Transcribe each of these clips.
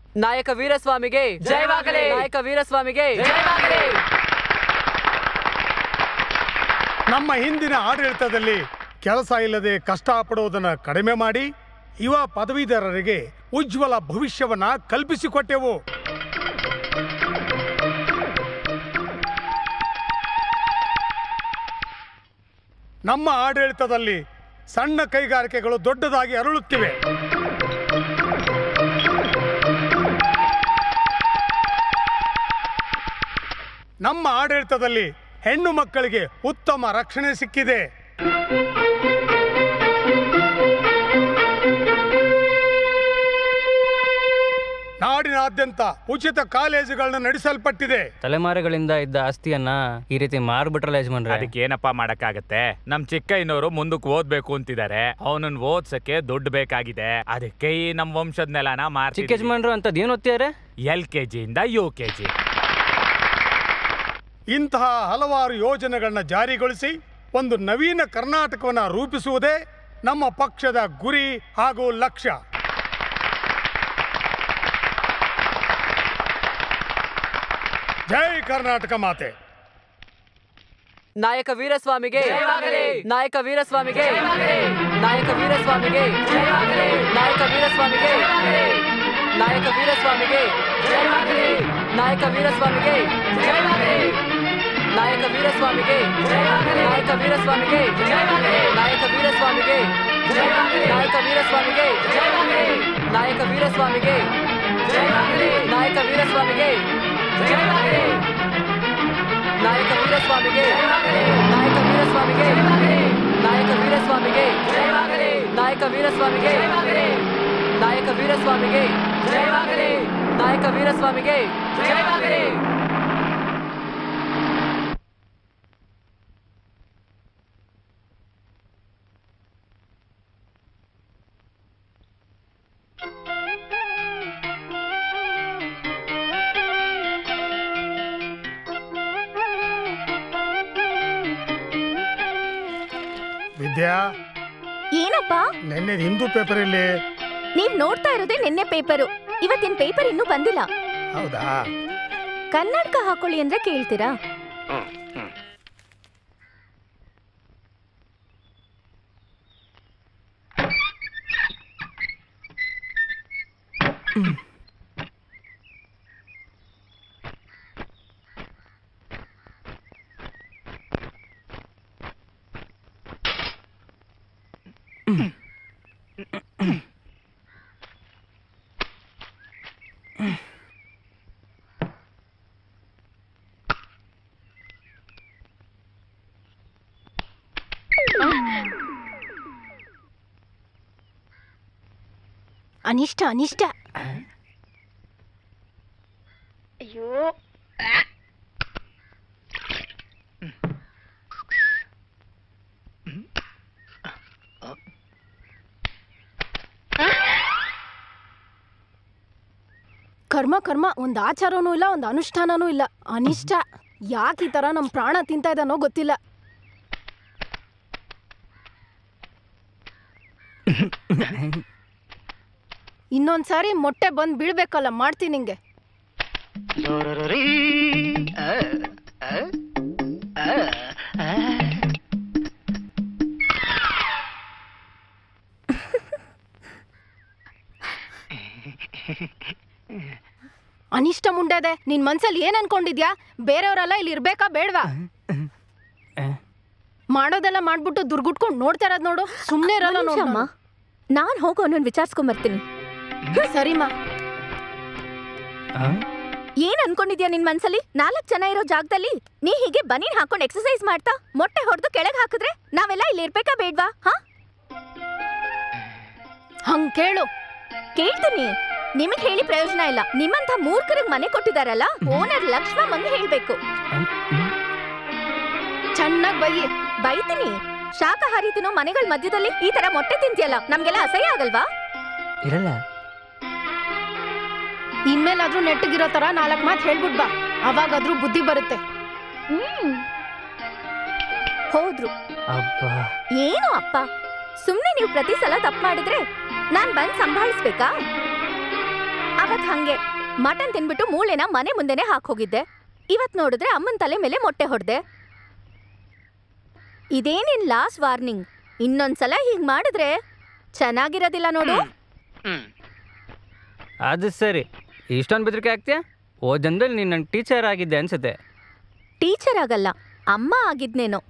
ನಾಯಕ ವೀರಸ್ವಾಮಿಗೆ ಜಯವಾಗಲಿ ನಾಯಕ ವೀರಸ್ವಾಮಿಗೆ ಜಯವಾಗಲಿ ನಮ್ಮ ಹಿಂದಿನ ಆಡಳಿತದಲ್ಲಿ ಕೆಲಸ ಇಲ್ಲದೆ ಕಷ್ಟಪಡುವುದನ್ನು ಕಡಿಮೆ ಮಾಡಿ ಯುವ ಪದವೀಧರರಿಗೆ ಉಜ್ವಲ ಭವಿಷ್ಯವನ್ನ ಕಲ್ಪಿಸಿಕೊಟ್ಟೆವು ನಮ್ಮ ಆಡಳಿತದಲ್ಲಿ ಸಣ್ಣ ಕೈಗಾರಿಕೆಗಳು ದೊಡ್ಡದಾಗಿ ಅರಳುತ್ತಿವೆ ನಮ್ಮ ಆಡಳಿತದಲ್ಲಿ ಹೆಣ್ಣು ಮಕ್ಕಳಿಗೆ ಉತ್ತಮ ರಕ್ಷಣೆ ಸಿಕ್ಕಿದೆ ನಾಡಿನಾದ್ಯಂತ ಉಚಿತ ಕಾಲೇಜುಗಳನ್ನ ನಡೆಸಲ್ಪಟ್ಟಿದೆ ತಲೆಮಾರುಗಳಿಂದ ಇದ್ದ ಆಸ್ತಿಯನ್ನ ಈ ರೀತಿ ಮಾರ್ಬಿಟ್ರಲ್ಲ ಯಜಮಾನ್ರೆ ಅದಕ್ಕೆ ಏನಪ್ಪ ಮಾಡಕ್ಕಾಗತ್ತೆ ನಮ್ ಚಿಕ್ಕಯ್ಯನವರು ಮುಂದಕ್ಕೆ ಓದ್ಬೇಕು ಅಂತಿದ್ದಾರೆ ಅವನನ್ನ ಓದ್ಸಕ್ಕೆ ದುಡ್ಡು ಬೇಕಾಗಿದೆ ಅದಕ್ಕೆ ಈ ನಮ್ ವಂಶದ ನೆಲನ ಮಾರ್ ಚಿಕ್ಕ ಯಜಮಾನ್ರು ಅಂತದ್ ಏನ್ ಓದ್ತಿದಾರೆ ಎಲ್ ಕೆ ಜಿಯಿಂದ ಯು ಕೆ ಜಿ ಇಂತಹ ಹಲವಾರು ಯೋಜನೆಗಳನ್ನ ಜಾರಿಗೊಳಿಸಿ ಒಂದು ನವೀನ ಕರ್ನಾಟಕವನ್ನು ರೂಪಿಸುವುದೇ ನಮ್ಮ ಪಕ್ಷದ ಗುರಿ ಹಾಗೂ ಲಕ್ಷ್ಯ ಜೈ ಕರ್ನಾಟಕ ಮಾತೆ ನಾಯಕ ವೀರಸ್ವಾಮಿಗೆ ಜಯವಾಗಲಿ ನಾಯಕ ವೀರಸ್ವಾಮಿಗೆ ಜಯವಾಗಲಿ ನಾಯಕ ವೀರಸ್ವಾಮಿಗೆ ಜಯವಾಗಲಿ ನಾಯಕ ವೀರಸ್ವಾಮಿಗೆ ಜಯವಾಗಲಿ ನಾಯಕ ವೀರಸ್ವಾಮಿಗೆ ಜಯವಾಗಲಿ ನಾಯಕ ವೀರಸ್ವಾಮಿಗೆ ಜಯವಾಗಲಿ ನಾಯಕ ವೀರಸ್ವಾಮಿಗೆ ಜಯವಾಗಲಿ ನಾಯಕ ವೀರಸ್ವಾಮಿಗೆ ಜಯವಾಗಲಿ ನಾಯಕ ವೀರಸ್ವಾಮಿಗೆ ಜಯವಾಗಲಿ ನಾಯಕ ವೀರಸ್ವಾಮಿಗೆ ಜಯವಾಗಲಿ ನಾಯಕ ವೀರಸ್ವಾಮಿಗೆ ಜಯವಾಗಲಿ ನಾಯಕ ವೀರಸ್ವಾಮಿಗೆ ಜಯವಾಗಲಿ ನಾಯಕ ವೀರಸ್ವಾಮಿಗೆ ನಾಯಕ ವೀರಸ್ವಾಮಿಗೆ ನಾಯಕ ವೀರಸ್ವಾಮಿಗೆ ನಾಯಕ ವೀರಸ್ವಾಮಿಗೆ ನಾಯಕ ವೀರಸ್ವಾಮಿಗೆ ನಾಯಕ ವೀರಸ್ವಾಮಿಗೆ ವಿದ್ಯಾ ಏನಪ್ಪ ನಿನ್ನೆ ಹಿಂದೂ ಪೇಪರಲ್ಲಿ ನೀವ್ ನೋಡ್ತಾ ಇರೋದೇ ನಿನ್ನೆ ಪೇಪರು ಇವತ್ತಿನ ಪೇಪರ್ ಇನ್ನೂ ಬಂದಿಲ್ಲ ಹೌದಾ ಕನ್ನಡಕ ಹಾಕೊಳ್ಳಿ ಅಂದ್ರೆ ಕೇಳ್ತೀರಾ ಅನಿಷ್ಟ ಅನಿಷ್ಟ ಕರ್ಮ ಕರ್ಮ ಒಂದ್ ಆಚಾರನೂ ಇಲ್ಲ ಒಂದ್ ಅನುಷ್ಠಾನನೂ ಇಲ್ಲ ಅನಿಷ್ಟ ಯಾಕೆ ಈ ತರ ನಮ್ ಪ್ರಾಣ ತಿಂತಾ ಇದ್ದಾನೋ ಗೊತ್ತಿಲ್ಲ ಇನ್ನೊಂದ್ಸಾರಿ ಮೊಟ್ಟೆ ಬಂದ್ ಬೀಳ್ಬೇಕಲ್ಲ ಮಾಡ್ತೀನಿ ನಿಂಗೆ ಅನಿಷ್ಟ ಮುಂಡದೆ ನಿನ್ ಮನ್ಸಲ್ಲಿ ಏನ್ ಅನ್ಕೊಂಡಿದ್ಯಾ ಬೇರೆಯವರೆಲ್ಲ ಇಲ್ಲಿ ಇರ್ಬೇಕಾ ಬೇಡ್ವಾ ಮಾಡೋದೆಲ್ಲ ಮಾಡ್ಬಿಟ್ಟು ದುರ್ಗುಟ್ಕೊಂಡ್ ನೋಡ್ತಾ ಇರೋದ್ ನೋಡು ಸುಮ್ನೆ ಇರಲ್ಲ ನೋಡು ಅಮ್ಮ ನಾನ್ ಹೋಗೋ ಅವನನ್ನ ವಿಚಾರಿಸ್ಕೊಂಬರ್ತೀನಿ ಸರಿಮಾ ಏನ್ ಅನ್ಕೊಂಡಿದ್ಯಾ ನಿನ್ ಮನ್ಸಲ್ಲಿ ನಾಲ್ಕ್ ಜನ ಇರೋ ಜಾಗದಲ್ಲಿ ನೀ ಹೀಗೆ ಬನೀನ್ ಹಾಕೊಂಡ್ ಎಕ್ಸರ್ಸೈಸ್ ಮಾಡ್ತಾ ಮೊಟ್ಟೆ ಹೊಡೆದು ಕೆಳಗ್ ಹಾಕಿದ್ರೆ ನಾವೆಲ್ಲ ಇಲ್ಲಿ ಇರ್ಬೇಕಾ ಬೇಡ್ವಾ ಹಾ ಹಂಗ್ ಕೇಳು ಕೇಳ್ತೀನಿ ನಿಮಗ್ ಹೇಳಿ ಪ್ರಯೋಜನ ಇಲ್ಲ ನಿಮ್ಮಂತ ಮೂರ್ಖರಿಗೆ ಮನೆ ಕೊಟ್ಟಿದಾರಲ್ಲ ಓನರ್ ಲಕ್ಷ್ಮ ಮಂದಿ ಹೇಳ್ಬೇಕು ಚೆನ್ನಾಗ್ ಬೈಯಿ ಬೈತೀನಿ ಶಾಕಾಹಾರಿ ತಿನ್ನೋ ಮನೆಗಳ ಮಧ್ಯದಲ್ಲಿ ಈ ತರ ಮೊಟ್ಟೆ ತಿಂತಿಯಲ್ಲ ನಮ್ಗೆಲ್ಲ ಅಸಹ್ಯ ಆಗಲ್ವಾ ಇರಲ್ಲ ಇನ್ಮೇಲಾದ್ರೂ ನೆಟ್ಟಗಿರೋ ತರ ನಾಲ್ಕ್ ಮಾತ್ ಹೇಳ್ಬಿಟ್ ಬಾ ಅವಾಗಾದ್ರೂ ಬುದ್ಧಿ ಬರುತ್ತೆ ಹೋದ್ರು ಅಬ್ಬಾ ಏನು ಅಪ್ಪ ಸುಮ್ನೆ ನೀವು ಪ್ರತಿ ಸಲ ತಪ್ಪು ಮಾಡಿದ್ರೆ ನಾನ್ ಬಂದ್ ಸಂಭಾಳಿಸ್ಬೇಕಾ ಅವತ್ ಹಂಗೆ ಮಟನ್ ತಿನ್ಬಿಟ್ಟು ಮೂಳೆನ ಮನೆ ಮುಂದೆನೆ ಹಾಕೋಗಿದ್ದೆ ಇವತ್ ನೋಡಿದ್ರೆ ಅಮ್ಮನ್ ತಲೆ ಮೇಲೆ ಮೊಟ್ಟೆ ಹೊಡ್ದೆ ಇದೇನಿನ್ ಲಾಸ್ಟ್ ವಾರ್ನಿಂಗ್ ಇನ್ನೊಂದ್ಸಲ ಹೀಗ್ ಮಾಡಿದ್ರೆ ಚೆನ್ನಾಗಿರೋದಿಲ್ಲ ನೋಡು ಅದು ಸರಿ ಇಷ್ಟೊಂದು ಬೆದರಿಕೆ ಆಗ್ತೀಯಾ ಓ ಜನದಲ್ಲಿ ನೀನು ನನ್ನ ಟೀಚರ್ ಆಗಿದ್ದೆ ಅನ್ಸುತ್ತೆ ಟೀಚರ್ ಆಗಲ್ಲ ಅಮ್ಮ ಆಗಿದ್ನೇನೋ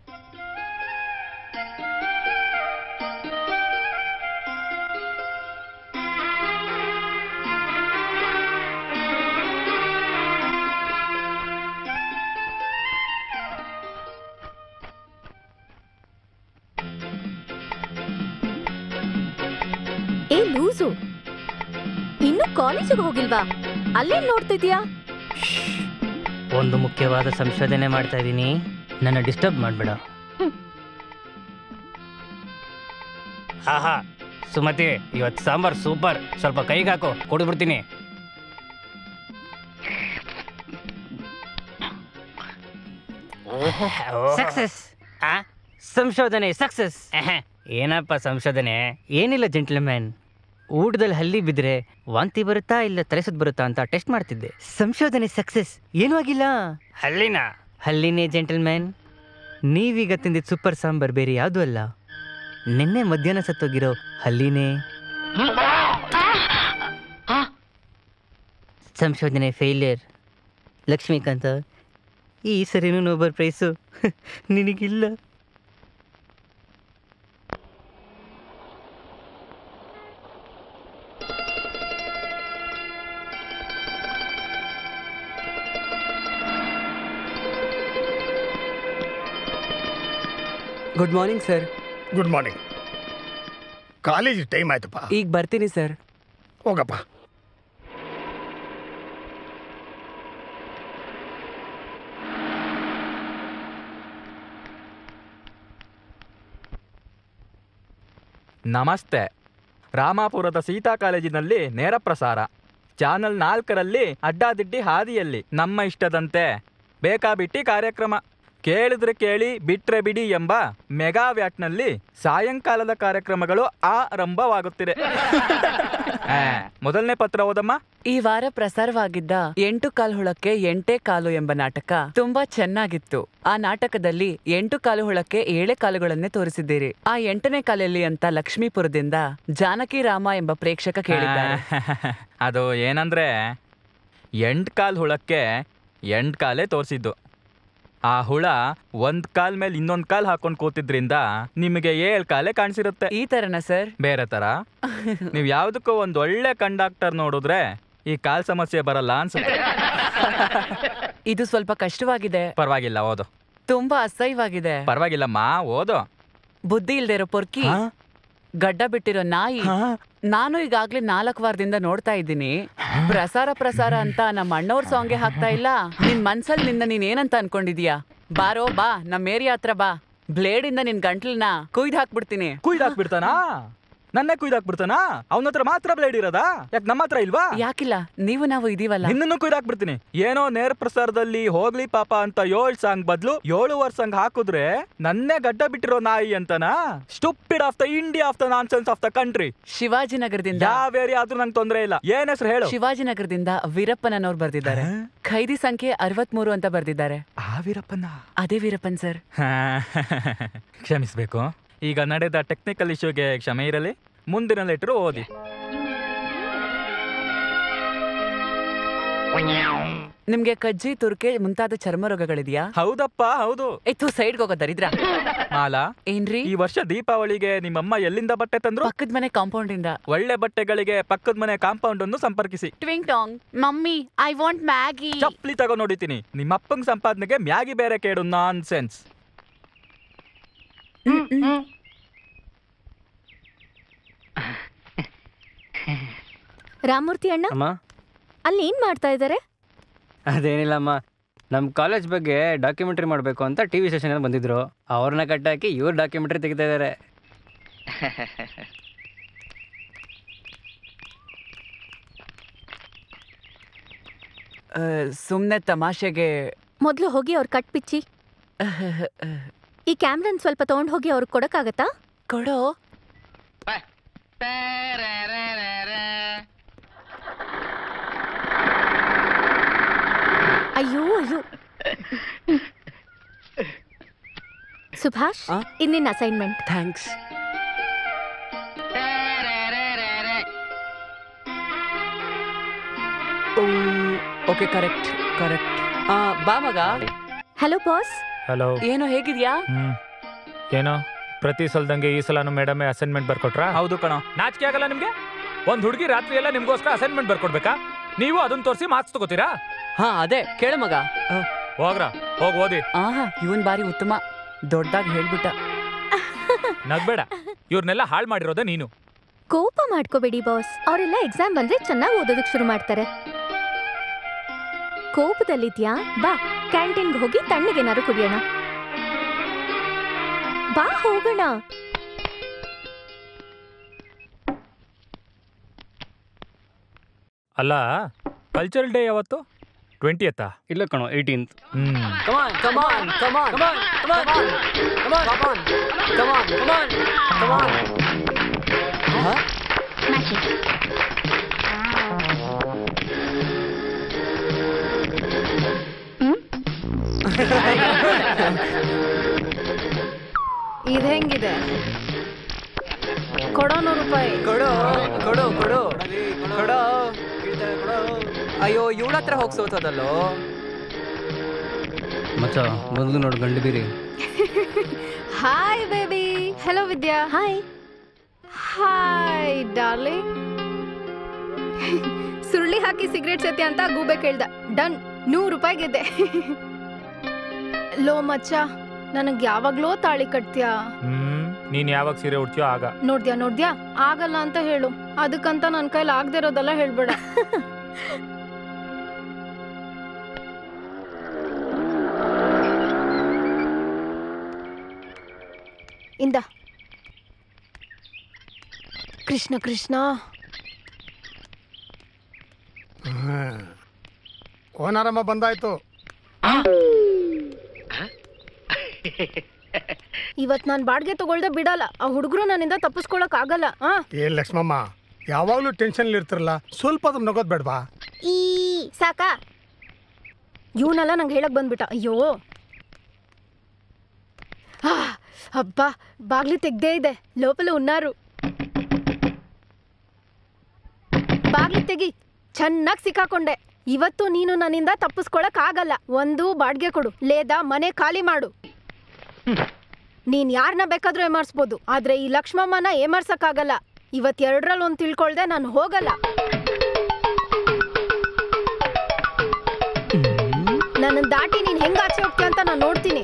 ಏ ಲೂಸು ಇನ್ನು ಕಾಲೇಜಿಗೆ ಹೋಗಿಲ್ವಾ ಅಲ್ಲೇನ್ ನೋಡ್ತಿದ್ಯಾ ಒಂದು ಮುಖ್ಯವಾದ ಸಂಶೋಧನೆ ಮಾಡ್ತಾ ಇದ್ದೀನಿ ನನ್ನ ಡಿಸ್ಟರ್ಬ್ ಮಾಡಬೇಡ ಆಹಾ ಸುಮತಿ ಇವತ್ತು ಸಾಂಬಾರ್ ಸೂಪರ್ ಸ್ವಲ್ಪ ಕೈಗೆ ಹಾಕು ಕೊಡ್ಬಿಡ್ತೀನಿ ಸಕ್ಸಸ್ ಸಂಶೋಧನೆ ಸಕ್ಸಸ್ ಏನಪ್ಪ ಸಂಶೋಧನೆ ಏನಿಲ್ಲ ಜೆಂಟ್ಲ್ಮ್ಯಾನ್ ಊಟದಲ್ಲಿ ಹಲ್ಲಿ ಬಿದ್ದರೆ ವಾಂತಿ ಬರುತ್ತಾ ಇಲ್ಲ ತಲೆಸುದ್ ಬರುತ್ತಾ ಅಂತ ಟೆಸ್ಟ್ ಮಾಡ್ತಿದ್ದೆ ಸಂಶೋಧನೆ ಸಕ್ಸಸ್ ಏನೂ ಆಗಿಲ್ಲ ಹಲ್ಲಿನ ಹಲ್ಲಿನೇ ಜೆಂಟಲ್ಮ್ಯಾನ್ ನೀವೀಗ ತಿಂದಿದ್ದ ಸೂಪರ್ ಸಾಂಬಾರ್ ಬೇರೆ ಯಾವುದೂ ಅಲ್ಲ ನಿನ್ನೆ ಮಧ್ಯಾಹ್ನ ಸತ್ತೋಗಿರೋ ಹಲ್ಲಿನೇ ಸಂಶೋಧನೆ ಫೇಲಿಯರ್ ಲಕ್ಷ್ಮೀಕಾಂತ ಈ ಸರಿನೂ ನೋಬಲ್ ಪ್ರೈಸು ನಿನಗಿಲ್ಲ good morning sir good morning college time ಆಯ್ತಪ್ಪ ಈಗ ಬರ್ತೀನಿ ಸರ್ ಹೋಗಪ್ಪ ನಮಸ್ತೆ ರಾಮಾಪುರದ ಸೀತಾ ಕಾಲೇಜಿನಲ್ಲಿ ನೇರ ಪ್ರಸಾರ ಚಾನಲ್ ನಾಲ್ಕರಲ್ಲಿ ಅಡ್ಡಾದಿಡ್ಡಿ ಹಾದಿಯಲ್ಲಿ ನಮ್ಮ ಇಷ್ಟದಂತೆ ಬೇಕಾಬಿಟ್ಟಿ ಕಾರ್ಯಕ್ರಮ ಕೇಳಿದ್ರೆ ಕೇಳಿ ಬಿಟ್ರೆ ಬಿಡಿ ಎಂಬ ಮೆಗಾ ವ್ಯಾಟ್ನಲ್ಲಿ ಸಾಯಂಕಾಲದ ಕಾರ್ಯಕ್ರಮಗಳು ಆರಂಭವಾಗುತ್ತಿದೆ ಆ, ಮೊದಲನೇ ಪತ್ರ ಓದಮ್ಮ ಈ ವಾರ ಪ್ರಸಾರವಾಗಿದ್ದ ಎಂಟು ಕಾಲು ಹುಳಕ್ಕೆ ಎಂಟೇ ಕಾಲು ಎಂಬ ನಾಟಕ ತುಂಬಾ ಚೆನ್ನಾಗಿತ್ತು ಆ ನಾಟಕದಲ್ಲಿ ಎಂಟು ಕಾಲು ಹುಳಕ್ಕೆ ಏಳೆ ಕಾಲುಗಳನ್ನೇ ತೋರಿಸಿದ್ದೀರಿ ಆ ಎಂಟನೇ ಕಾಲಲ್ಲಿ ಅಂತ ಲಕ್ಷ್ಮೀಪುರದಿಂದ ಜಾನಕಿ ರಾಮ ಎಂಬ ಪ್ರೇಕ್ಷಕ ಕೇಳಿದ್ದಾರೆ ಆ, ಅದು ಏನಂದ್ರೆ ಎಂಟ್ ಕಾಲ್ ಹುಳಕ್ಕೆ ಎಂಟ್ ಕಾಲೇ ತೋರಿಸಿದ್ದು ಆ ಹುಳ ಒಂದ್ ಕಾಲ್ ಮೇಲೆ ಇನ್ನೊಂದ್ ಕಾಲ್ ಹಾಕೊಂಡ್ ಕೂತಿದ್ರಿಂದ ನಿಮಗೆ ಏಳ್ ಕಾಲೇ ಕಾಣಿಸಿರುತ್ತೆ ಈ ತರನ ಸರ್ ಬೇರೆ ತರ ನೀವ್ ಯಾವ್ದಕ್ಕೂ ಒಂದ್ ಒಳ್ಳೆ ಕಂಡಕ್ಟರ್ ನೋಡಿದ್ರೆ ಈ ಕಾಲ್ ಸಮಸ್ಯೆ ಬರಲ್ಲ ಅನ್ಸುತ್ತೆ ಇದು ಸ್ವಲ್ಪ ಕಷ್ಟವಾಗಿದೆ ಪರವಾಗಿಲ್ಲ ಓದು ತುಂಬಾ ಅಸಹ್ಯವಾಗಿದೆ ಪರವಾಗಿಲ್ಲಮ್ಮ ಓದು ಬುದ್ಧಿ ಇಲ್ದೇ ಇರೋ ಪೊರ್ಕಿ ಹಾ? ಗಡ್ಡ ಬಿಟ್ಟಿರೋ ನಾಯಿ ನಾನು ಈಗಾಗ್ಲೇ ನಾಲ್ಕು ವಾರದಿಂದ ನೋಡ್ತಾ ಇದ್ದೀನಿ ಪ್ರಸಾರ ಪ್ರಸಾರ ಅಂತ ನಮ್ಮ ಅಣ್ಣವ್ರ ಸಾಂಗ್ಗೆ ಹಾಕ್ತಾ ಇಲ್ಲ ನಿನ್ ಮನ್ಸಲ್ಲಿ ನಿನ್ನ ನೀನ್ ಏನಂತ ಅನ್ಕೊಂಡಿದೀಯಾ ಬಾರೋ ಬಾ ನಮ್ಮ ಏರಿಯಾ ಹತ್ರ ಬಾ ಬ್ಲೇಡ್ ಇಂದ ನಿನ್ ಗಂಟ್ಲನ್ನ ಕುಯ್ದು ಹಾಕ್ಬಿಡ್ತೀನಿ ಕುಯ್ದು ಹಾಕ್ಬಿಡ್ತಾನಾ ನನ್ನೇ ಕುಯ್ದು ಹಾಕ್ಬಿಡ್ತಾನಾ ಅವನ ಹತ್ರ ಮಾತ್ರ ಬ್ಲೇಡ್ ಇರೋದಾ ಯಾಕೆ ನಮ್ಮ ಹತ್ರ ಇಲ್ವಾ ಯಾಕಿಲ್ಲ ನೀವು ನಾವು ಇದೀವಲ್ಲ ನಿನ್ನನ್ನು ಕುಯ್ದು ಹಾಕ್ಬಿಡ್ತೀನಿ ಏನೋ ನೇರ ಪ್ರಸಾರದಲ್ಲಿ ಹೋಗ್ಲಿ ಪಾಪ ಅಂತ ಏಳ್ ಸಾಂಗ್ ಬದ್ಲು ಏಳುವರೆ ಸಾಂಗ್ ಹಾಕಿದ್ರೆ ನನ್ನೇ ಗಡ್ಡ ಬಿಟ್ಟಿರೋ ನಾಯಿ ಅಂತನಾ stupid of the India of the nonsense of the country ಶಿವಾಜಿನಗರದಿಂದ ಯಾವ ಏರಿಯಾ ಆದ್ರೂ ನಂಗೆ ತೊಂದ್ರೆ ಇಲ್ಲ ಏನ್ ಹೆಸರು ಹೇಳು ಶಿವಾಜಿನಗರದಿಂದ ವೀರಪ್ಪನವ್ರು ಬರ್ದಿದ್ದಾರೆ ಖೈದಿ ಸಂಖ್ಯೆ ಅರವತ್ಮೂರು ಅಂತ ಬರ್ದಿದ್ದಾರೆ ಆ ವೀರಪ್ಪನ ಅದೇ ವೀರಪ್ಪನ್ ಸರ್ ಕ್ಷಮಿಸ್ಬೇಕು ಈಗ ನಡೆದ ಟೆಕ್ನಿಕಲ್ ಇಶ್ಯೂಗೆ ಕ್ಷಮೆ ಇರಲಿ ಮುಂದಿನ ಲೆಟರ್ ಓದಿ ನಿಮ್ಗೆ ಕಜ್ಜಿ ತುರ್ಕೆ ಮುಂತಾದ ಚರ್ಮ ರೋಗಗಳಿದ್ಯಾ ಹೌದಪ್ಪ ಹೌದು ಎತ್ತು ಸೈಡ್ಗೆ ಹೋಗೋ ದರಿದ್ರ ಮಾಲಾ ಏನ್ರಿ ಈ ವರ್ಷ ದೀಪಾವಳಿಗೆ ನಿಮ್ಮಮ್ಮ ಎಲ್ಲಿಂದ ಬಟ್ಟೆ ತಂದ್ರು ಪಕ್ಕದ ಮನೆ ಕಾಂಪೌಂಡ್ ಇಂದ ಒಳ್ಳೆ ಬಟ್ಟೆಗಳಿಗೆ ಪಕ್ಕದ ಮನೆ ಕಾಂಪೌಂಡ್ ಅನ್ನು ಸಂಪರ್ಕಿಸಿ ಟ್ವಿಂಗ್ ಟಾಂಗ್ ಮಮ್ಮಿ ಐ ವಾಂಟ್ ಮ್ಯಾಗಿ ಚಪ್ಲಿ ತಗೋ ನೋಡಿತೀನಿ ನಿಮ್ಮ ಅಪ್ಪಂಗ್ ಸಂಪಾದನೆಗೆ ಮ್ಯಾಗಿ ಬೇರೆ ಕೇಡು ನಾನ್ ಸೆನ್ಸ್ ರಾಮೂರ್ತಿ ಅಣ್ಣ ಅಮ್ಮ ಅಲ್ಲಿ ಏನ್ ಮಾಡ್ತಾ ಇದ್ದಾರೆ ಅದೇನಿಲ್ಲಮ್ಮ ನಮ್ಮ ಕಾಲೇಜ್ ಬಗ್ಗೆ ಡಾಕ್ಯುಮೆಂಟ್ರಿ ಮಾಡಬೇಕು ಅಂತ ಟಿ ವಿ ಸ್ಟೇಷನ್ ಬಂದಿದ್ರು ಅವ್ರನ್ನ ಕಟ್ಟಾಕಿ ಇವ್ರು ಡಾಕ್ಯುಮೆಂಟ್ರಿ ತೆಗಿತಾ ಇದ್ದಾರೆ ಸುಮ್ನೆ ತಮಾಷೆಗೆ ಮೊದ್ಲು ಹೋಗಿ ಅವ್ರ ಕಟ್ ಪಿಚ್ಚಿ ಈ ಕ್ಯಾಮ್ರನ್ ಸ್ವಲ್ಪ ತಗೊಂಡ್ ಹೋಗಿ ಅವ್ರಿಗೆ ಕೊಡಕ್ಕಾಗತ್ತಾ ಕೊಡೋ ಸುಭಾಷ್ ಆ? ಇನ್ನಿನ್ assignment thanks okay correct correct ಬಾ ಮಗ ಹಲೋ ಬಾಸ್ ಹಲೋ ಏನು ಹೇಗಿದ್ಯಾ ಹ್ಮ್ ಏನೋ ಪ್ರತಿ ಸಲದಂಗೆ ಈ ಸಲನು ಮೇಡಮೇ ಅಸೈನ್ಮೆಂಟ್ ಬರ್ಕೊಟ್ರಾ ಹೌದು ಕಣೋ ನಾಚಿಕೆ ಆಗಲ್ಲ ನಿಮ್ಗೆ ಒಂದ್ ಹುಡುಗಿ ರಾತ್ರಿ ಎಲ್ಲ ನಿಮ್ಗೋಸ್ಕರ ಅಸೈನ್ಮೆಂಟ್ ಬರ್ಕೊಡ್ಬೇಕಾ ನೀವು ಅದನ್ನ ತೋರಿಸಿ ಮಾರ್ಕ್ಸ್ ತಗೋತೀರಾ ಹಾ ಅದೇ ಕೇಳ ಮಗ ಹೋಗ್ರ ಹೋಗ್ ಓದಿ ಆಹಾ ಇವನ್ ಬಾರಿ ಉತ್ತಮ ದೊಡ್ಡದಾಗಿ ಹೇಳ್ಬಿಟ್ಟ ನಗ್ಬೇಡ ಇವ್ರನ್ನೆಲ್ಲ ಹಾಳು ಮಾಡಿರೋದೇ ನೀನು ಕೋಪ ಮಾಡ್ಕೋಬೇಡಿ ಬಾಸ್ ಅವರೆಲ್ಲ ಎಕ್ಸಾಮ್ ಬಂದ್ರೆ ಚೆನ್ನಾಗಿ ಓದೋದಕ್ ಶುರು ಮಾಡ್ತಾರೆ ಕೋಪದಲ್ಲಿದ್ಯಾ ಬಾ ಕ್ಯಾಂಟೀನ್ಗೆ ಹೋಗಿ ತಣ್ಣಗೇನಾದ್ರು ಕುಡಿಯೋಣ ಬಾ ಹೋಗೋಣ ಅಲ್ಲ ಕಲ್ಚರಲ್ ಡೇ ಯಾವತ್ತು ಟ್ವೆಂಟಿ ಎತ್ತಾ ಇಲ್ಲ ಕಣೋ ಏಯ್ಟೀನ್ತ್ ಹ್ಮ್ ಕಮಾನ್ ಕಮಾನ್ ಕಮಾನ್ ಕಮಾನ್ ಕಮಾನ್ ಕಮಾನ್ ಕಮಾನ್ ಕಮಾನ್ ಕಮಾನ್ ಇದ್ ಹೆಂಗಿದೆ ಕೊಡೋ ನೂರು ರೂಪಾಯಿ ಕೊಡು ಕೊಡು ಕೊಡು ಕೊಡು ಅಯ್ಯೋ ಇವಳ ಹತ್ರ ಹೋಗಿ ಸೋತದಲ್ಲೋ ಮಚ್ಚ ಮೊದಲು ನೋಡಿ ಗಂಡು ಬೀರಿ hi baby hello Vidya hi hi darling ಸುರುಳಿ ಹಾಕಿ ಸಿಗರೇಟ್ ಸತ್ಯ ಅಂತ ಗೂಬೆ ಕೇಳ್ದ ಡನ್ ನೂರು ರೂಪಾಯಿ ಗೆದ್ದೆ ಲೋ ಮಚ್ಚ ನನಗ್ ಯಾವಾಗ್ಲೋ ತಾಳಿ ಕಟ್ತ್ಯಾ ಹ್ಮ್ ನೀನ್ ಯಾವಾಗ ಸೀರೆ ಉಡ್ತೀಯೋ ಆಗ ನೋಡ್ದ್ಯಾ ನೋಡ್ದ್ಯಾ ಆಗಲ್ಲ ಅಂತ ಹೇಳು ಅದಕ್ಕಂತ ನನ್ ಕೈಲಿ ಆಗದೆ ಇರೋದೆಲ್ಲ ಹೇಳ್ಬೇಡ ಇಂದ ಕೃಷ್ಣ ಕೃಷ್ಣ ಓನಾರಮ್ಮ ಬಂದಾಯ್ತು ಇವತ್ ನಾನ್ ಬಾಡ್ಗೆ ತಗೊಳ್ದೆ ಬಿಡಲ್ಲ ಆ ಹುಡುಗರು ನನ್ನಿಂದ ತಪ್ಪಿಸ್ಕೊಳಕ್ ಆಗಲ್ಲ ಆ ಏನ್ ಲಕ್ಷ್ಮಮ್ಮ ಯಾವಾಗ್ಲೂ ಟೆನ್ಷನ್ ಇರ್ತಿರಲ್ಲ ಸ್ವಲ್ಪ ಅದ್ರ ನಗೋದ್ ಬೇಡ್ವಾ ಈ ಸಾಕಾ ಇವನೆಲ್ಲ ನಂಗೆ ಹೇಳಕ್ ಬಂದ್ಬಿಟ್ಟ ಅಯ್ಯೋ ಆ, ಅಬ್ಬಾ ಬಾಗ್ಲಿ ತೆಗ್ದೇ ಇದೆ ಲೋಪಲ ಉನ್ನಾರು ಬಾಗ್ಲಿ ತೆಗಿ ಚೆನ್ನಾಗ್ ಸಿಕ್ಕಾಕೊಂಡೆ ಇವತ್ತು ನೀನು ನನ್ನಿಂದ ತಪ್ಪಿಸ್ಕೊಳಕ್ ಆಗಲ್ಲ ಒಂದು ಬಾಡ್ಗೆ ಕೊಡು ಲೇದ ಮನೆ ಖಾಲಿ ಮಾಡು ನೀನ್ ಯಾರನ್ನ ಬೇಕಾದ್ರೂ ಏಮಾರ್ಸ್ಬೋದು ಆದ್ರೆ ಈ ಲಕ್ಷ್ಮಮ್ಮನ ಏಮಾರ್ಸಕ್ಕಾಗಲ್ಲ ಇವತ್ ಎರಡ್ರಲ್ಲಿ ಒಂದ್ ತಿಳ್ಕೊಳ್ದೆ ನಾನು ಹೋಗಲ್ಲ ನನ್ನ ದಾಟಿ ನೀನ್ ಹೆಂಗ್ ಆಚೆ ಹೋಗ್ತೀಯ ಅಂತ ನಾನು ನೋಡ್ತೀನಿ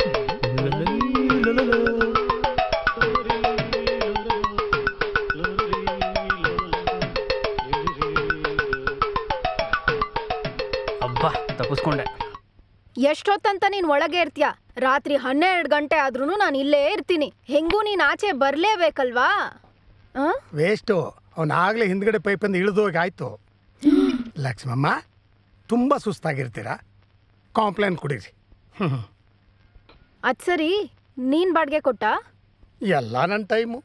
ಅಬ್ಬಾ ತಪ್ಪಿಸ್ಕೊಂಡೆ ಎಷ್ಟೊತ್ತಂತ ನೀನ್ ಒಳಗೆ ಇರ್ತೀಯ ರಾತ್ರಿ ಹನ್ನೆರಡು ಗಂಟೆ ಆದ್ರೂ ನಾನು ಇಲ್ಲೇ ಇರ್ತೀನಿ ಹೆಂಗೂ ನೀನ್ ಆಚೆ ಬರ್ಲೇಬೇಕಲ್ವಾ ಆ? ವೇಸ್ಟು ಅವನಾಗ್ಲೇ ಹಿಂದ್ಗಡೆ ಪೈಪಿಂದ ಇಳಿದು ಹೋಗಿ ಆಯ್ತು ಲಕ್ಷ್ಮಮ್ಮ ತುಂಬ ಸುಸ್ತಾಗಿರ್ತೀರಾ ಕಾಂಪ್ಲೇನ್ ಕುಡೀರಿ ಹ್ಮ್. ಅದ್ ಸರಿ ನೀನ್ ಬಾಡ್ಗೆ ಕೊಟ್ಟ ಎಲ್ಲ ನನ್ನ ಟೈಮು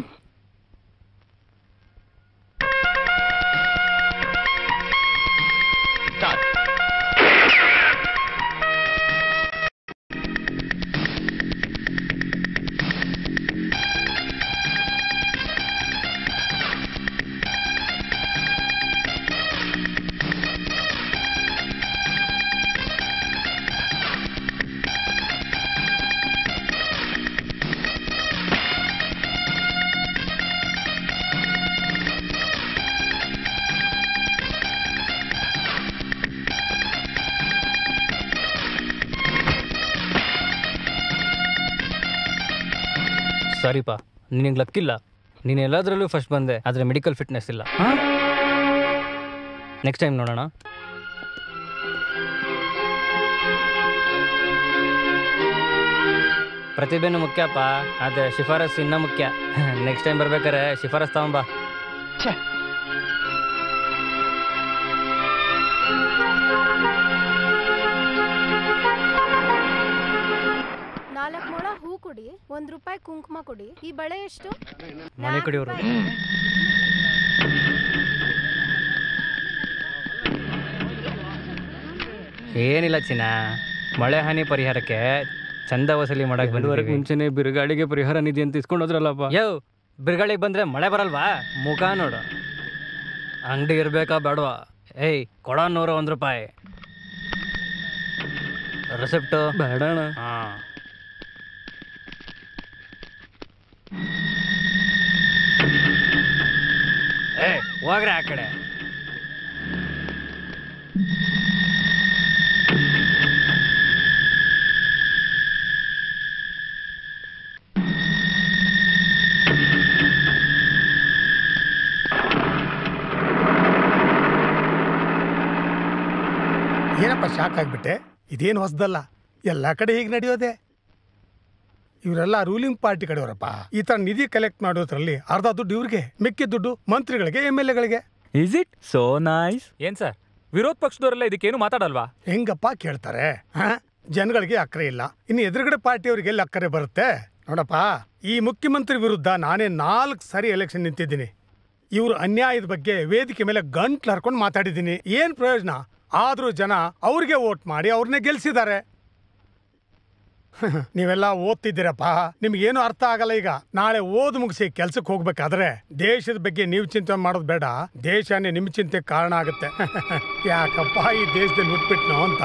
ಸರಿಪಾ ನಿನಗೆ ಲಕ್ಕಿಲ್ಲ ನೀನು ಎಲ್ಲದರಲ್ಲೂ ಫಸ್ಟ್ ಬಂದೆ ಆದರೆ ಮೆಡಿಕಲ್ ಫಿಟ್ನೆಸ್ ಇಲ್ಲ ನೆಕ್ಸ್ಟ್ ಟೈಮ್ ನೋಡೋಣ ಪ್ರತಿಭೆನೂ ಮುಖ್ಯಪ್ಪ ಆದರೆ ಶಿಫಾರಸ್ ಇನ್ನೂ ಮುಖ್ಯ ನೆಕ್ಸ್ಟ್ ಟೈಮ್ ಬರ್ಬೇಕಾರೆ ಶಿಫಾರಸ್ ತಗೊಂಬ ನಾಲ್ಕು ಮೊಳ ಹೂ ಕೊಡಿ ಒಂದ್ ರೂಪಾಯಿ ಕುಂಕುಮ ಕೊಡಿ ಈ ಬಳೆ ಎಷ್ಟು ಮನೆ ಕಡೆಯವರು ಏನಿಲ್ಲ ಚಿನ್ನ ಮಳೆ ಹಾನಿ ಪರಿಹಾರಕ್ಕೆ ಚಂದ ವಸೂಲಿ ಮಾಡಕ್ ಬಂದವರೆಗೆ ಮುಂಚೆನೆ ಬಿರುಗಾಳಿಗೆ ಪರಿಹಾರ ನಿಧಿ ಅಂತ ಇಸ್ಕೊಂಡೋದ್ರಲ್ಲಪ್ಪ ಯೋ ಬಿರುಗಾಳಿಗೆ ಬಂದ್ರೆ ಮಳೆ ಬರಲ್ವಾ ಮುಖ ನೋಡು ಅಂಗಡಿ ಇರ್ಬೇಕಾ ಬೇಡವಾ ಏಯ್ ಕೊಡ ನೂರ ಒಂದು ರೂಪಾಯಿ ರೆಸಿಪ್ಟು ಬೇಡಣ ಹಾಂ ಏ ಹೋಗ್ರಿ ಆ ಕಡೆ ಏನಪ್ಪ ಶಾಕ್ ಆಗ್ಬಿಟ್ಟೆ ಇದೇನು ಹೊಸದಲ್ಲ ಎಲ್ಲ ಕಡೆ ಹೀಗೆ ನಡೆಯೋದೆ ಇವರೆಲ್ಲ ರೂಲಿಂಗ್ ಪಾರ್ಟಿ ಕಡೆಯವರಪ್ಪ ಈ ತರ ನಿಧಿ ಕಲೆಕ್ಟ್ ಮಾಡೋದ್ರಲ್ಲಿ ಅರ್ಧ ದುಡ್ಡು ಇವ್ರಿಗೆ ಮಿಕ್ಕಿದ ದುಡ್ಡು ಮಂತ್ರಿಗಳಿಗೆ ಎಮ್ ಎಲ್ ಎಗಳಿಗೆ ಇಸ್ ಇಟ್ ಸೋ ನೈಸ್ ಏನ್ ಸರ್ ವಿರೋಧ ಪಕ್ಷದವರೆಲ್ಲ ಇದಕ್ಕೇನು ಮಾತಾಡಲ್ವಾ ಹೆಂಗಪ್ಪ ಕೇಳ್ತಾರೆ ಹ? ಜನಗಳಿಗೆ ಅಕ್ಕರೆ ಇಲ್ಲ ಇನ್ನು ಎದುರುಗಡೆ ಪಾರ್ಟಿಯವರಿಗೆ ಎಲ್ಲಿ ಅಕ್ಕರೆ ಬರುತ್ತೆ ನೋಡಪ್ಪ ಈ ಮುಖ್ಯಮಂತ್ರಿ ವಿರುದ್ಧ ನಾನೇ ನಾಲ್ಕು ಸಾರಿ ಎಲೆಕ್ಷನ್ ನಿಂತಿದ್ದೀನಿ ಇವರು ಅನ್ಯಾಯದ ಬಗ್ಗೆ ವೇದಿಕೆ ಮೇಲೆ ಗಂಟ್ಲು ಹರ್ಕೊಂಡು ಮಾತಾಡಿದ್ದೀನಿ ಏನ್ ಪ್ರಯೋಜನ ಆದ್ರೂ ಜನ ಅವ್ರಿಗೆ ವೋಟ್ ಮಾಡಿ ಅವ್ರನ್ನೇ ಗೆಲ್ಸಿದ್ದಾರೆ ನೀವೆಲ್ಲ ಓದ್ತಿದ್ದೀರಪ್ಪ ನಿಮ್ಗೇನು ಅರ್ಥ ಆಗಲ್ಲ ಈಗ ನಾಳೆ ಓದ್ ಮುಗಿಸಿ ಕೆಲ್ಸಕ್ಕೆ ಹೋಗ್ಬೇಕಾದ್ರೆ ದೇಶದ ಬಗ್ಗೆ ನೀವು ಚಿಂತೆ ಮಾಡೋದು ಬೇಡ ದೇಶನೇ ನಿಮ್ ಚಿಂತೆ ಕಾರಣ ಆಗುತ್ತೆ ಯಾಕಪ್ಪ ಈ ದೇಶದಲ್ಲಿ ಹುಟ್ಬಿಟ್ನೋ ಅಂತ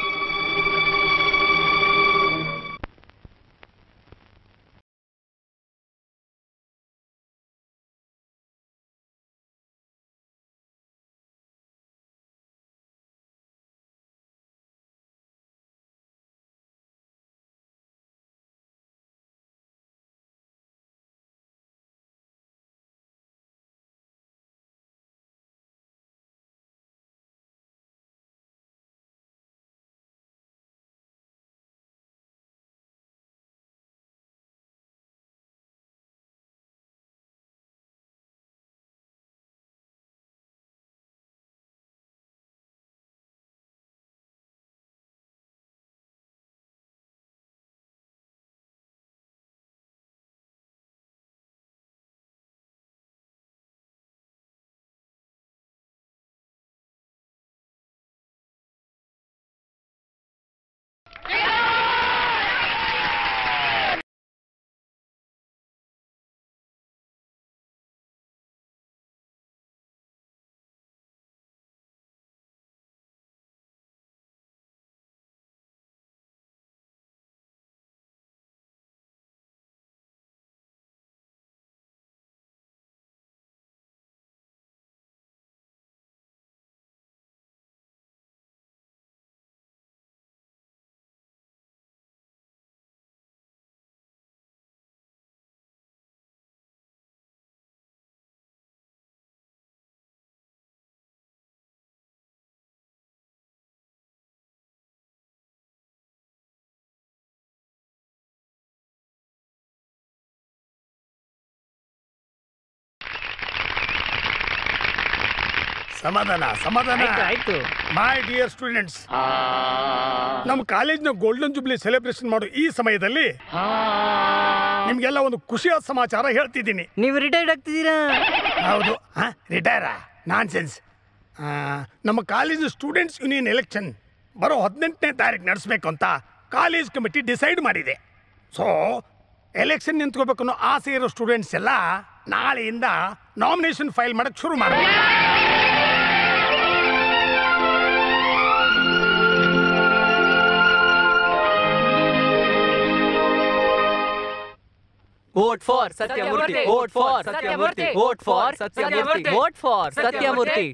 ಸಮಾಧಾನ ಸಮಾಧಾನ ಆಯ್ತು ಆಯ್ತು ಮೈ ಡಿಯರ್ ಸ್ಟೂಡೆಂಟ್ಸ್ ನಮ್ಮ ಕಾಲೇಜ್ನ ಗೋಲ್ಡನ್ ಜುಬ್ಲಿ ಸೆಲೆಬ್ರೇಷನ್ ಮಾಡೋ ಈ ಸಮಯದಲ್ಲಿ ನಿಮ್ಗೆಲ್ಲ ಒಂದು ಖುಷಿಯಾದ ಸಮಾಚಾರ ಹೇಳ್ತಿದ್ದೀನಿ ನೀವು ರಿಟೈರ್ಡ್ ಆಗ್ತಿದ್ದೀರಾ ಹೌದು ರಿಟೈರಾ ನಾನ್ ಸೆನ್ಸ್ ನಮ್ಮ ಕಾಲೇಜ್ ಸ್ಟೂಡೆಂಟ್ಸ್ ಯೂನಿಯನ್ ಎಲೆಕ್ಷನ್ ಬರೋ ಹದಿನೆಂಟನೇ ತಾರೀಕು ನಡೆಸಬೇಕು ಅಂತ ಕಾಲೇಜ್ ಕಮಿಟಿ ಡಿಸೈಡ್ ಮಾಡಿದೆ ಸೊ ಎಲೆಕ್ಷನ್ ನಿಂತ್ಕೋಬೇಕು ಅನ್ನೋ ಆಸೆ ಇರೋ ಸ್ಟೂಡೆಂಟ್ಸ್ ಎಲ್ಲ ನಾಳೆಯಿಂದ ನಾಮಿನೇಷನ್ ಫೈಲ್ ಮಾಡಕ್ ಶುರು ಮಾಡಬೇಕು vote for Satyamurthy vote for Satyamurthy vote for Satyamurthy vote for Satyamurthy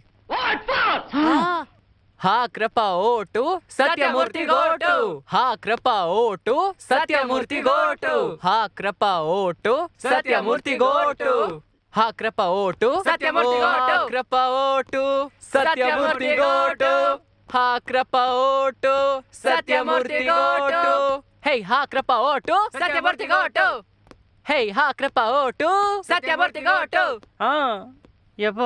ಹಾ ಕೃಪ ಓಟು ಸತ್ಯಮೂರ್ತಿ ಗೋಟು ಹಾ ಕೃಪ ಓಟು ಸತ್ಯಮೂರ್ತಿ ಗೋಟು ಹಾ ಕೃಪ ಓಟು ಸತ್ಯಮೂರ್ತಿ ಗೋಟು ಹಾ ಕೃಪ ಓಟು ಸತ್ಯಮೂರ್ತಿ ಗೋಟು ಕೃಪ ಓಟು ಸತ್ಯಮೂರ್ತಿ ಗೋಟು ಹಾ ಕೃಪ ಓಟು ಸತ್ಯಮೂರ್ತಿ ಗೋಟು ಹೇ ಹಾ ಕೃಪ ಓಟು ಸತ್ಯಮೂರ್ತಿ ಗೋಟು ಹೇ ಹಾ ಕೃಪ ಓಟು ಸತ್ಯಮೂರ್ತಿ ಗೋಟು ಹಾ ಯಪ್ಪ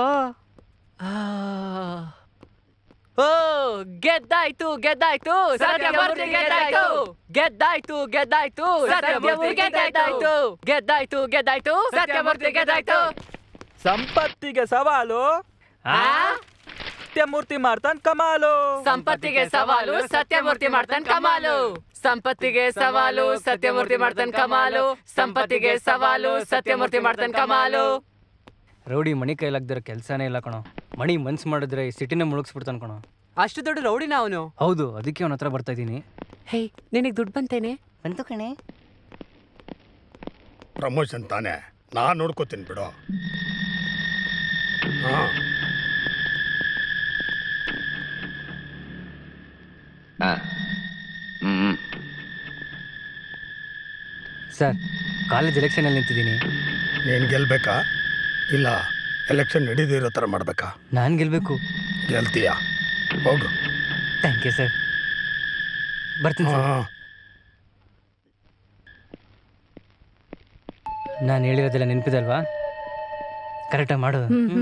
ಓ ಗೆದ್ದಾಯ್ತು ಗೆದ್ದಾಯ್ತು ಸತ್ಯಮೂರ್ತಿ ಗೆದ್ದಾಯ್ತು ಗೆದ್ದಾಯ್ತು ಗೆದ್ದಾಯ್ತು ಸತ್ಯಮೂರ್ತಿ ಗೆದ್ದಾಯ್ತು ಗೆದ್ದಾಯ್ತು ಗೆದ್ದಾಯ್ತು ಸತ್ಯಮೂರ್ತಿ ಗೆದ್ದಾಯ್ತು ಸಂಪತ್ತಿಗೆ ಸವಾಲು ಆ? ಸತ್ಯಮೂರ್ತಿ ಮಾಡ್ತಾನ್ ಕಮಾಲು ಸಂಪತ್ತಿಗೆ ಸವಾಲು ಸತ್ಯಮೂರ್ತಿ ಮಾಡ್ತಾನ್ ಕಮಾಲು ಸಂಪತ್ತಿಗೆ ಸವಾಲು ಸತ್ಯಮೂರ್ತಿ ಮಾಡ್ತಾನ್ ಕಮಾಲು ಸಂಪತ್ತಿಗೆ ಸವಾಲು ಸತ್ಯಮೂರ್ತಿ ಮಾಡ್ತಾನ್ ಕಮಾಲು ರೌಡಿ ಮಣಿ ಕೈಲಾಗ್ದಿರೋ ಕೆಲಸನೇ ಇಲ್ಲ ಕಣೋ ಮಣಿ ಮನ್ಸು ಮಾಡಿದ್ರೆ ಈ ಸಿಟಿನೇ ಮುಳುಗಿಸ್ಬಿಡ್ತಾನೆ ಕಣೋ ಅಷ್ಟು ದೊಡ್ಡ ರೌಡಿನ ಅವನು ಹೌದು ಅದಕ್ಕೆ ಅವನ ಹತ್ರ ಬರ್ತಾ ಇದ್ದೀನಿ ಹೇ ನಿನಗೆ ದುಡ್ಡು ಬಂತೇನೆ ಬಂತು ಕಣೆ ಪ್ರಮೋಷನ್ ತಾನೇ ನಾನು ನೋಡ್ಕೋತೀನಿ ಬಿಡು ಹಾಂ ಸರ್ ಕಾಲೇಜ್ ಎಲೆಕ್ಷನಲ್ಲಿ ನಿಂತಿದ್ದೀನಿ ನೀನು ಗೆಲ್ಬೇಕಾ ಇಲ್ಲ ಎಲೆಕ್ಷನ್ ನಡೀದಿರೋ ಥರ ಮಾಡಬೇಕಾ ನಾನು ಗೆಲ್ಬೇಕು ಗೆಲ್ತೀಯಾ ಹೋಗು ಥ್ಯಾಂಕ್ ಯು ಸರ್ ಬರ್ತೀನಿ ಸರ್ ಹಾಂ ನಾನು ಹೇಳಿರೋದೆಲ್ಲ ನೆನಪಿದಲ್ವಾ ಕರೆಕ್ಟಾಗಿ ಮಾಡು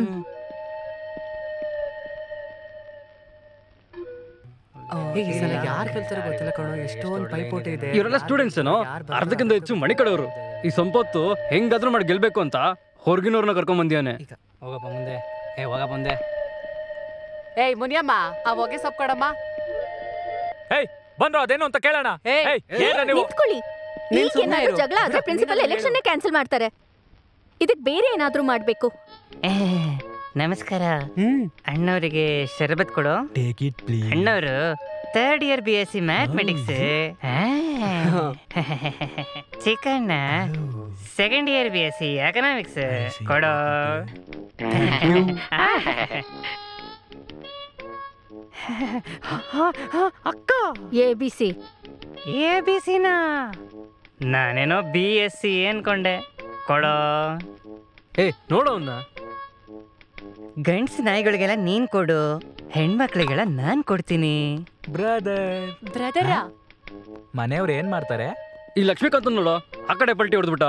ಈ ಸಲ ಯಾರು ಗೆಲ್ತಾರೋ ಗೊತ್ತಿಲ್ಲ ಕಣೋ ಎಷ್ಟೊಂದು ಪೈಪೋಟಿ ಇದೆ ಇವರೆಲ್ಲ ಸ್ಟೂಡೆಂಟ್ಸ್ ಏನೋ ಅರ್ಧಕ್ಕಿಂತ ಹೆಚ್ಚು ಮಣಿ ಕಡೆಯವರು ಈ ಸಂಪತ್ತು ಹೆಂಗಾದ್ರೂ ಮಾಡಿ ಗೆಲ್ಬೇಕು ಅಂತ ಹೊರಗಿನವ್ರನ್ನ ಕರ್ಕೊಂಡ್ ಬಂದಿಯಾನೆ ಹೋಗಪ್ಪ ಮುಂದೆ ಏ ಹೋಗಪ್ಪ ಮುಂದೆ ಏಯ್ ಮುನಿಯಮ್ಮ ಆ ಹೊಗೆ ಸೊಪ್ಪು ಕೊಡಮ್ಮ ಏಯ್ ಬಂದ್ರು ಅದೇನು ಅಂತ ಕೇಳೋಣ ಏಯ್, ಏಯ್, ಏನ್ರ ನೀವು ನಿಂತ್ಕೊಳ್ಳಿ ನೀನ್ ಸುಮ್ನೆ ಈಗೇನಾದ್ರೂ ಇರು. ಜಗಳ ಆದ್ರೆ ಪ್ರಿನ್ಸಿಪಲ್ ಎಲೆಕ್ಷನ್ ಕ್ಯಾನ್ಸಲ್ ಮಾಡ್ತಾರೆ ಇದಕ್ ಬೇರೆ ಏನಾದ್ರೂ ಮಾಡ್ಬೇಕು ನಮಸ್ಕಾರ ಅಣ್ಣವರಿಗೆ ಶರಬತ್ ಕೊಡು ಟೇಕ್ ಇಟ್ ಪ್ಲೀಸ್ ಅಣ್ಣವರು third year B S C mathematics Chikanna second year B S C economics ಕೊಡೋ ಅಕ್ಕ A B C A B ಸಿನ ನಾನೇನೋ ಬಿ ಎಸ್ ಸಿ ಅನ್ಕೊಂಡೆ ಕೊಡೋ ಏ ನೋಡೋನ್ನ ಗಂಡ್ಸ್ ನಾಯಿಗಳಿಗೆಲ್ಲ ನೀನ್ ಕೊಡು ಹೆಣ್ಮಕ್ಳಿಗೆಲ್ಲ ನಾನ್ ಕೊಡ್ತೀನಿ ಬ್ರದರ್ ಬ್ರದರ ಮನೆಯವ್ರು ಏನ್ ಮಾಡ್ತಾರೆ ಈ ಲಕ್ಷ್ಮೀಕಾಂತ್ ನೋಡು ಆ ಕಡೆ ಪಲ್ಟಿ ಹೊಡೆದ್ಬಿಟ್ಟ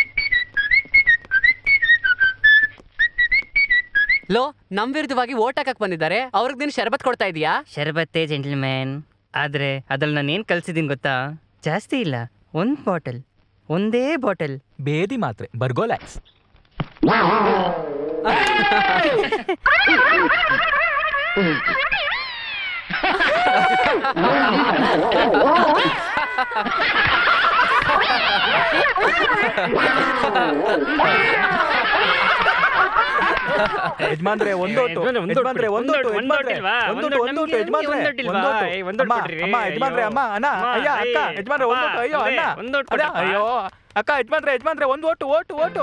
ಲೋ ನಮ್ ವಿರುದ್ಧವಾಗಿ ಓಟ್ ಹಾಕಕ್ ಬಂದಿದ್ದಾರೆ ಅವ್ರಿಗೆ ನೀನು ಶರಬತ್ ಕೊಡ್ತಾ ಇದೀಯಾ ಶರಬತ್ತೆ ಜೆಂಟಲ್ಮ್ಯಾನ್ ಆದ್ರೆ ಅದ್ರಲ್ಲಿ ನಾನು ಏನ್ ಕಲ್ಸಿದೀನಿ ಗೊತ್ತಾ ಜಾಸ್ತಿ ಇಲ್ಲ ಒಂದ್ ಬಾಟಲ್ ಒಂದೇ ಬಾಟಲ್ ಬೇದಿ ಮಾತ್ರೆ ಬರ್ಗೋಲ್ಯಾಕ್ಸ್ ಯಜಮಾನ್ರೆ ಒಂದೋಟು ಯಜಮಾನ್ರೆ, ಒಂದೋಟು ಯಜಮಾನ್ರೆ ಬಿಡಿ, ಒಂದೋಟು ಒಂದೋಟು ಯಜಮಾನ್ರೆ ಇಲ್ವಾ? ಒಂದೋಟು ಒಂದೋಟು ಒಂದೋಟು ನಮ್ಗೆ ಯಜಮಾನ್ರೆ ಒಂದೋಟು ಇಲ್ವಾ? ಒಂದೋಟು ಏ, ಒಂದೋಟು ಅಮ್ಮ, ಕೊಡ್ರಿ. ಅಮ್ಮ ಯಜಮಾನ್ರೆ ಅಮ್ಮ ಅಣ್ಣ ಅಮ್ಮ, ಅಯ್ಯ ಅಕ್ಕ ಏ, ಯಜಮಾನ್ರೆ ಅಮ್ಮ, ಒಂದೋಟು ಅಯ್ಯೋ ಅದೇ, ಅಣ್ಣ ಒಂದೋಟು ಅದೇ, ಕೊಡಪ್ಪ. ಅಯ್ಯೋ ಅಕ್ಕ ಯಜಮಾನ್ರೆ ಯಜಮಾನ್ರೆ ಒಂದು vote vote vote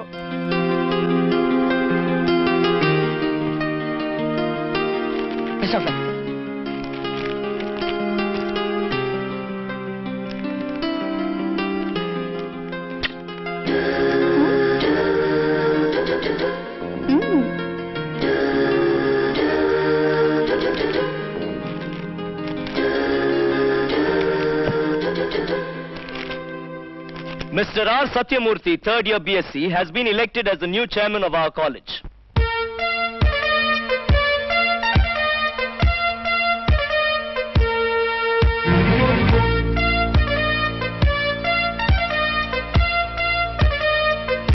Mr. R. Satyamurthy, third year BSc, has been elected as the new chairman of our college.